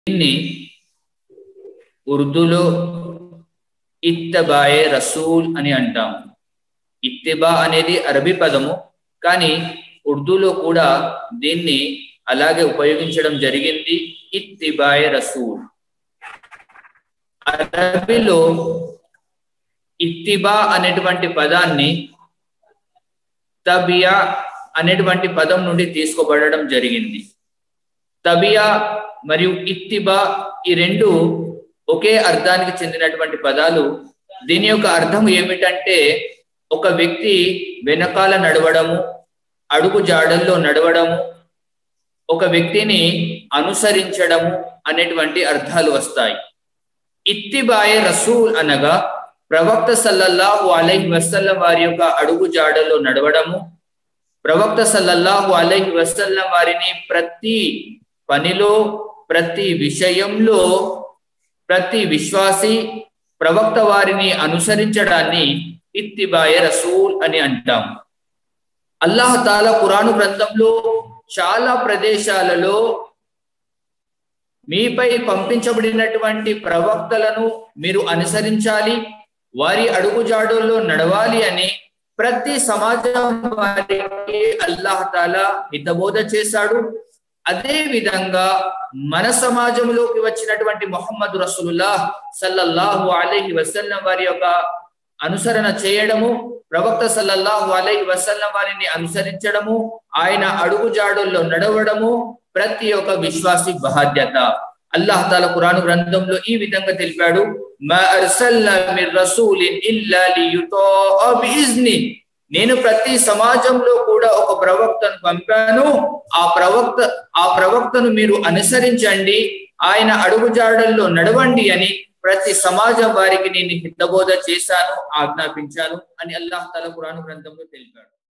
దీన్ని ఉర్దూలో ఇత్తబాయే రసూల్ అని అంటాం ఇత్తిబా అనేది అరబీ పదము కానీ ఉర్దూలో కూడా దీన్ని అలాగే ఉపయోగించడం జరిగింది ఇత్తిబాయే రసూల్ అరబీలో ఇత్తిబా అనేటువంటి పదాన్ని తబియా అనేటువంటి పదం నుండి తీసుకోబడడం జరిగింది తబియా మరియు ఇత్తిబా ఈ రెండు ఒకే అర్థానికి చెందినటువంటి పదాలు దీని యొక్క అర్థం ఏమిటంటే ఒక వ్యక్తి వెనకాల నడవడము అడుగు జాడల్లో నడవడము ఒక వ్యక్తిని అనుసరించడము అనేటువంటి అర్థాలు వస్తాయి ఇత్తిబాయే రసూల్ అనగా ప్రవక్త సల్లల్లాహు అలైహి వసల్లం వారి యొక్క అడుగు జాడల్లో నడవడము ప్రవక్త సల్లల్లాహు అలైహి వసల్లం వారిని ప్రతి పనిలో ప్రతి విషయంలో ప్రతి విశ్వాసి ప్రవక్త వారిని అనుసరించడాన్ని ఇత్తిబాయే రసూల్ అని అంటాం అల్లాహ్ తాలా కురాను గ్రంథంలో చాలా ప్రదేశాలలో మీపై పంపించబడినటువంటి ప్రవక్తలను మీరు అనుసరించాలి వారి అడుగుజాడుల్లో నడవాలి అని ప్రతి సమాజం వారికి అల్లాహ్ తాలా హితబోధ చేశాడు అదే విధంగా మన సమాజంలోకి వచ్చినటువంటి మొహమ్మద్ రసూలుల్లాహ్ సల్లల్లాహు అలైహి వసల్లం వారి యొక్క అనుసరణ చేయడము ప్రవక్త సల్లల్లాహు అలైహి వసల్లం వారిని అనుసరించడము ఆయన అడుగుజాడుల్లో నడవడము ప్రతి ఒక్క విశ్వాసి బాధ్యత అల్లాహ్ తాలా కురాను గ్రంథంలో ఈ విధంగా తెలిపాడు నేను ప్రతి సమాజంలో కూడా ఒక ప్రవక్తను పంపాను ఆ ప్రవక్త ఆ ప్రవక్తను మీరు అనుసరించండి ఆయన అడుగుజాడల్లో నడవండి అని ప్రతి సమాజం వారికి నేను హితబోధ చేశాను ఆజ్ఞాపించాను అని అల్లాహ్ తల కురాను గ్రంథంలో తెలిపాడు